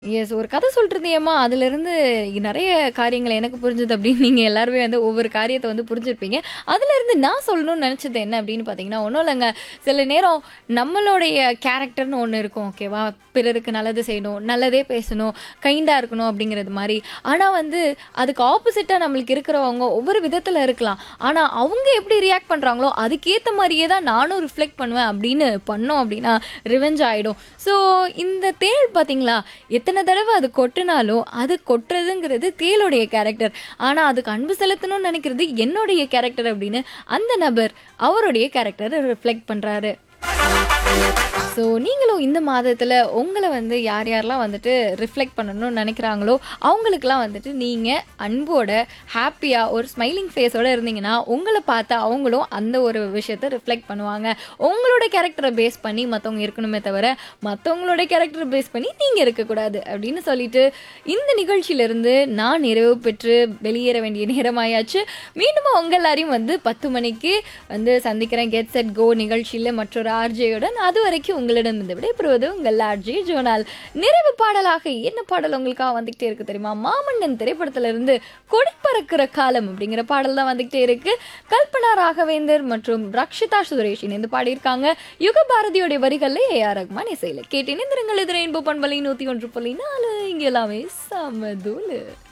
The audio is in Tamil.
எஸ். ஒரு கதை சொல்லிட்டுருந்தியேம்மா, அதிலிருந்து நெறைய காரியங்கள் எனக்கு புரிஞ்சது அப்படின்னு நீங்க எல்லாருமே வந்து ஒவ்வொரு காரியத்த வந்து புரிஞ்சிருப்பீங்க. அதிலிருந்து நான் சொல்லணும்னு நெனச்சது என்ன அப்படின்னு பார்த்தீங்கன்னா, ஒண்ணும் இல்லங்க. சில நேரம் நம்மளுடைய கேரக்டர்ன்னு ஒண்ணு இருக்கும். ஓகேவா? பிறருக்கு நல்லது செய்யணும், நல்லதே பேசணும், கைண்டா இருக்கணும் அப்படிங்கிறது மாரி. ஆனா வந்து அதுக்கு ஆப்போசிட்டா நம்மளுக்கு இருக்கிறவங்க ஒவ்வொரு விதத்துல இருக்கலாம். ஆனா அவங்க எப்படி ரியாக்ட் பண்றாங்களோ, அதுக்கேத்த மாரியே தான் நானும் ரிஃப்ளெக்ட் பண்ணுவேன் அப்படின்னு பண்ணோம் அப்படின்னா, ரிவெஞ்ச் ஆயிடும். ஸோ இந்த தேள் பார்த்தீங்களா, எத்தன தடவ அது கொட்டுனாலும், அது கொட்டுறதுங்கிறது தேளுடைய கேரக்டர். ஆனா அதுக்கு அன்பு செலுத்தணும்னு நெனைக்கிறது என்னுடைய கேரக்டர் அப்படின்னு அந்த நபர் அவருடைய கேரக்டர ரிஃப்ளெக்ட் பண்றாரு. ஸோ நீங்களும் இந்த மாதத்துல உங்கள வந்து யார் யாரெல்லாம் வந்துட்டு ரிஃப்ளெக்ட் பண்ணணும்னு நெனைக்கிறாங்களோ, அவங்களுக்கெல்லாம் வந்துட்டு நீங்க அன்போட, ஹேப்பியா ஒரு ஸ்மைலிங் ஃபேஸோட இருந்தீங்கன்னா, உங்கள பார்த்து அவங்களும் அந்த ஒரு விஷயத்த ரிஃப்ளெக்ட் பண்ணுவாங்க. உங்களோட கேரக்டர பேஸ் பண்ணி மத்தவங்க இருக்கணுமே தவிர, மத்தவங்களோட கேரக்டர பேஸ் பண்ணி நீங்க இருக்கக்கூடாது. அப்படின்னு சொல்லிட்டு, இந்த நிகழ்ச்சியிலிருந்து நான் நிறைவு பெற்று வெளியேற வேண்டிய நேரமாயாச்சு. மீண்டும் உங்க எல்லாரையும் வந்து 10 மணிக்கு வந்து சந்திக்கிறேன். கெட் செட் கோ நிகழ்ச்சியில மற்றொரு ஆர்ஜேயுடன். அதுவரைக்கும் உங்களிடமிருந்து விடைபெறுவது உங்கள் ஆர்ஜே ஜோனால். நிறைவு பாடலாக என்ன பாடல் உங்களுக்காக வந்துகிட்டே இருக்கு தெரியுமா? மாமன்னன் திரைப்படத்திலிருந்து கொடி பறக்கிற காலம் அப்படிங்கிற பாடல் தான் வந்துகிட்டே இருக்கு. கல்பனா ராகவேந்தர் மற்றும் ரக்ஷிதா சுரேஷ் இணைந்து பாடியிருக்காங்க. யுகபாரதியோட வரிகள்ல ஏ.ஆர். ரஹ்மான் இசையில. கேட்டு இணைந்திருங்கள். இது ரெயின்போ பண்பலை 101.4 இங்க எல்லாமே செம தூளு.